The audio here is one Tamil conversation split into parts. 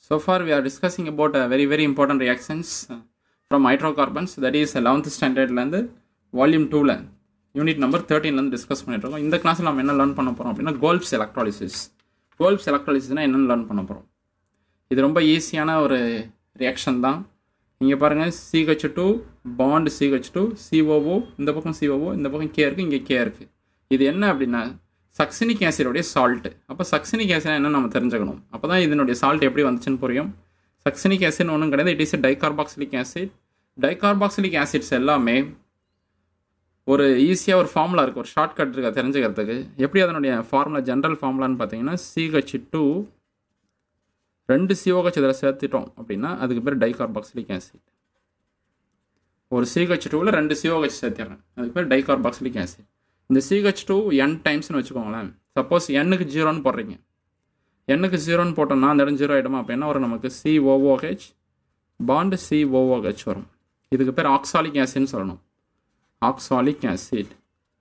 So far we are discussing about uh, very very important reactions uh, from hydrocarbons that is 11th ஸ்டாண்டர்ட்லேருந்து வால்யூம் டூவில் யூனிட் நம்பர் தேர்ட்டீன்லேருந்து டிஸ்கஸ் பண்ணிட்டு இருக்கோம் இந்த கிளாஸில் நம்ம என்ன லேர்ன் பண்ண போகிறோம் அப்படின்னா கோல்ப்ஸ் எலக்ட்ராலிசிஸ் கோல்ப்ஸ் எலக்ட்ராலிசிஸ்னால் என்னென்னு லேர்ன் பண்ண போகிறோம் இது ரொம்ப ஈஸியான ஒரு ரியாக்ஷன் தான் இங்கே பாருங்கள் CH two bond CH two COO இந்த பக்கம் சிஓஓ இந்த பக்கம் கே இருக்குது இங்கே கே இருக்குது இது என்ன அப்படின்னா சக்சினிக் ஆசிடோடைய சால்ட்டு அப்போ சக்சினிக் ஆசிட் என்ன நம்ம தெரிஞ்சுக்கணும் அப்போ தான் இதனுடைய சால்ட் எப்படி வந்துச்சுன்னு புரியும் சக்சினிக் ஆசிட் ஒன்றும் கிடையாது it is dicarboxylic acid dicarboxylic acids எல்லாமே ஒரு ஈஸியாக ஒரு ஃபார்முலா இருக்குது ஒரு ஷார்ட்கட் இருக்கா தெரிஞ்சுக்கிறதுக்கு எப்படி அதனுடைய ஃபார்முலா ஜென்ரல் ஃபார்முலான்னு பார்த்தீங்கன்னா சிஹெச் டூ ரெண்டு சிஓஹெச் இதில் சேர்த்துட்டோம் அப்படின்னா அதுக்கு பேர் டைகார்பாக்சிலிக் ஆசிட் ஒரு சிஹெச் டூவில் ரெண்டு சிஓஹெச் சேர்த்திடுறேன் அதுக்கு பேர் டைகார்பாக்சிலிக் ஆசிட் இந்த சிஹெச் டூ என் டைம்ஸ்னு வச்சுக்கோங்களேன் சப்போஸ் எண்ணுக்கு ஜீரோன்னு போடுறீங்க எண்ணுக்கு ஜீரோன்னு போட்டோம்னா அந்த இடம் ஜீரோ ஆகிடுமா அப்போ என்ன வரும் நமக்கு சிஓஓஹெச் பாண்டு சிஓஓஹெச் வரும் இதுக்கு பேர் ஆக்சாலிக் ஆசிட்னு சொல்லணும் ஆக்சாலிக் ஆசிட்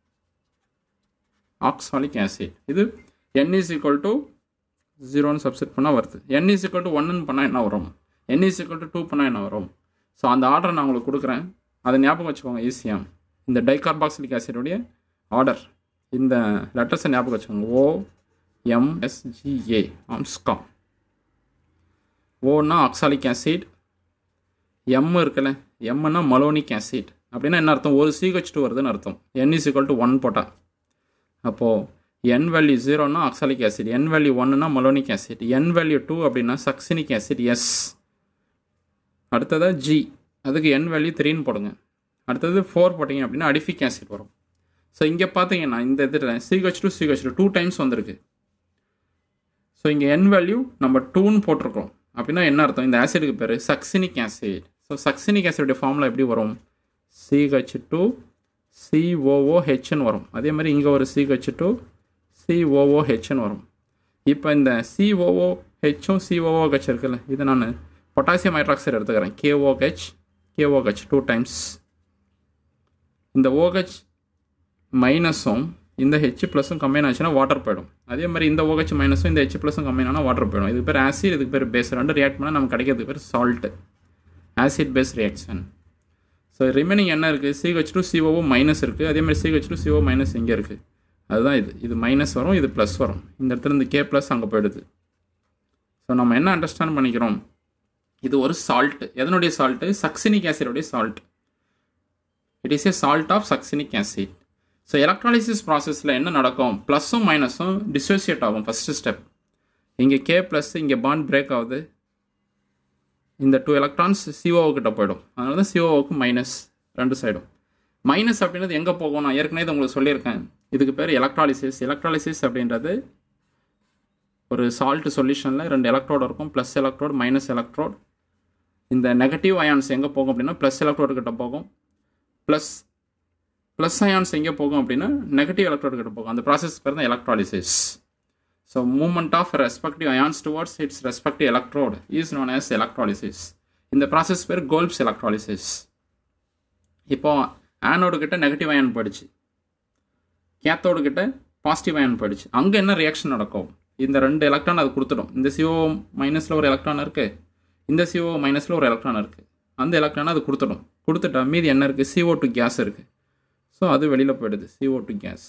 ஆக்சாலிக் ஆசிட் இது என் இஸ் ஈக்குவல் டு ஜீரோன்னு சப்ஸ்ட் பண்ணால் வருது என் இஸ் ஈக்குவல் டு ஒன்னு பண்ணால் என்ன வரும் n is equal to two பண்ணால் என்ன வரும் ஸோ அந்த ஆர்டரை நான் உங்களுக்கு கொடுக்குறேன் அதை ஞாபகம் வச்சுக்கோங்க ஈஸியாக இந்த டைகார்பாக்சிலிக் ஆசிடுடைய ஆர்டர் இந்த லெட்டர்ஸை ஞாபகம் வச்சுக்கோங்க ஓ எம்எஸ்ஜிஏ ஆம்ஸ்காம் ஓன்னா ஆக்சாலிக் ஆசிட் எம் இருக்குல்ல எம்னா மலோனிக் ஆசிட் அப்படின்னா என்ன அர்த்தம் ஒரு சிஹெச் டூ வருதுன்னு அர்த்தம் n is equal to one போட்டால் அப்போது என் வேல்யூ ஜீரோனா ஆக்சாலிக் ஆசிட் என் வேல்யூ ஒன்னுனா malonic acid n value two அப்படின்னா சக்சினிக் ஆசிட் எஸ் அடுத்ததாக ஜி அதுக்கு என் வேல்யூ த்ரீன்னு போடுங்க அடுத்தது ஃபோர் போட்டிங்க அப்படின்னா அடிஃபிக் ஆசிட் வரும் ஸோ இங்கே பார்த்தீங்கன்னா இந்த இதில் CH two CH two two times வந்திருக்கு ஸோ இங்கே என் வேல்யூ நம்ம டூன்னு போட்டிருக்கோம் அப்படின்னா என்ன அர்த்தம் இந்த ஆசிடுக்கு பேர் சக்சினிக் ஆசிட் ஸோ சக்சினிக் ஆசிடுடைய ஃபார்முலா எப்படி வரும் சிஹெச் டூ சிஓஓஹெச்னு வரும் அதே மாதிரி இங்கே ஒரு சிஹெச் டூ சிஓஓஹெச்னு வரும் இப்போ இந்த சிஓஓஹெச்சும் சிஓஓஹெச் இருக்குல்ல இது நான் பொட்டாசியம் ஹைட்ராக்சைடு எடுத்துக்கிறேன் கேஓஹெச் கேஓஹெச் டூ டைம்ஸ் இந்த ஓஹெச் மைனஸும் இந்த ஹெச் ப்ளஸும் கம்பைன் ஆச்சுன்னா வாட்டர் போயிடும் அதே மாதிரி இந்த ஓஹெச் மைனஸும் இந்த ஹெச் ப்ளஸும் கம்பைன் ஆனால் வாட்டர் போயிடும் இதுக்கு பேர் ஆசிட் இதுக்கு பேர் பேஸ் ரெண்டு ரியாக்ட் பண்ணால் நமக்கு கிடைக்கிறதுக்கு பேர் salt acid base reaction so remaining என்ன இருக்குது சிஹெச் டூ சிஓஓ மைனஸ் இருக்குது அதே மாதிரி சிஹெச் டூ சிஓ மைனஸ் இங்கே இருக்குது அதுதான் இது இது மைனஸ் வரும் இது ப்ளஸ் வரும் இந்த இடத்துல இந்த கே ப்ளஸ் அங்கே போயிடுது ஸோ நம்ம என்ன அண்டர்ஸ்டாண்ட் பண்ணிக்கிறோம் இது ஒரு சால்ட் எதனுடைய சால்ட்டு சக்சினிக் ஆசிடோடைய salt it is a salt of succinic acid so electrolysis ப்ராசஸில் என்ன நடக்கும் ப்ளஸ்ஸும் மைனஸும் டிசோசியேட் ஆகும் ஃபஸ்ட்டு ஸ்டெப் இங்கே கே ப்ளஸ் இங்கே பாண்ட் பிரேக் ஆகுது இந்த டூ எலக்ட்ரான்ஸ் சிஓ கிட்ட போயிடும் அதனால தான் சிஓவுக்கு மைனஸ் ரெண்டு சைடும் மைனஸ் அப்படின்றது எங்கே போகும் நான் ஏற்கனவே இது உங்களுக்கு சொல்லியிருக்கேன் இதுக்கு பேர் எலக்ட்ராலிசிஸ் எலக்ட்ராலிசிஸ் அப்படின்றது ஒரு சால்ட் சொல்யூஷனில் ரெண்டு எலக்ட்ரோடு இருக்கும் ப்ளஸ் எலக்ட்ரோடு மைனஸ் எலக்ட்ரோட் இந்த நெகட்டிவ் அயான்ஸ் எங்கே போகும் அப்படின்னா ப்ளஸ் எலக்ட்ரோடு கிட்ட போகும் ப்ளஸ் ப்ளஸ் அயான்ஸ் எங்கே போகும் அப்படின்னா நெகட்டிவ் எலக்ட்ரோடு கிட்ட போகும் அந்த ப்ராசஸ் பேர் தான் electrolysis so movement of respective ions towards its respective electrode is known as electrolysis இந்த ப்ராசஸ் பேர் கோல்ப்ஸ் எலக்ட்ராலிசிஸ் இப்போ ஆனோடு கிட்ட நெகட்டிவ் அயான் போயிடுச்சு கேத்தோடு கிட்ட பாசிட்டிவ் அயான் போயிடுச்சு அங்கே என்ன ரியாக்ஷன் நடக்கும் இந்த ரெண்டு எலக்ட்ரான் அது கொடுத்துடும் இந்த சிஓ மைனஸில் ஒரு எலக்ட்ரான் இருக்குது இந்த சிஓ மைனஸில் ஒரு எலக்ட்ரான் இருக்குது அந்த எலக்ட்ரானை அது கொடுத்துடும் கொடுத்துட்டா மீதி என்ன இருக்குது சிஓ டூ கேஸ் இருக்குது ஸோ அது வெளியில் போயிடுது சிஓ டூ கேஸ்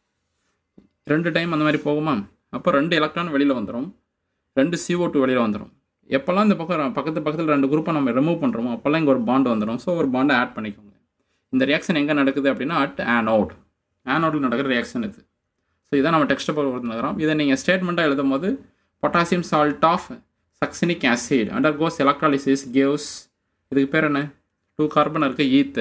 ரெண்டு டைம் அந்த மாதிரி போகுமா அப்போ ரெண்டு எலக்ட்ரான் வெளியில் வந்துடும் ரெண்டு சிஓ டூ வெளியில் வந்துடும் எப்போல்லாம் இந்த பக்கம் பக்கத்து பக்கத்தில் ரெண்டு குரூப்பை நம்ம ரிமூவ் பண்ணுறோமோ அப்போல்லாம் இங்கே ஒரு பாண்டு வந்துடும் ஸோ ஒரு பாண்டை ஆட் பண்ணிக்கோங்க இந்த ரியாக்ஷன் எங்கே நடக்குது அப்படின்னா அட் ஆனோட் ஆனோடில் நடக்கிற ரியாக்ஷன் இது ஸோ இதான் நம்ம டெக்ஸ்ட் புக் கொடுத்துருக்கிறோம் இதை நீங்கள் ஸ்டேட்மெண்ட்டாக எழுதும் போது potassium salt of succinic acid undergoes electrolysis gives இதுக்கு பேர் என்ன டூ கார்பன் இருக்குது ஈத்து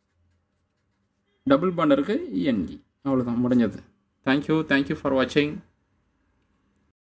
டபுள் பாண்ட் இருக்குது இஎன்இ அவ்வளோதான் முடிஞ்சது தேங்க்யூ தேங்க்யூ ஃபார் வாட்சிங்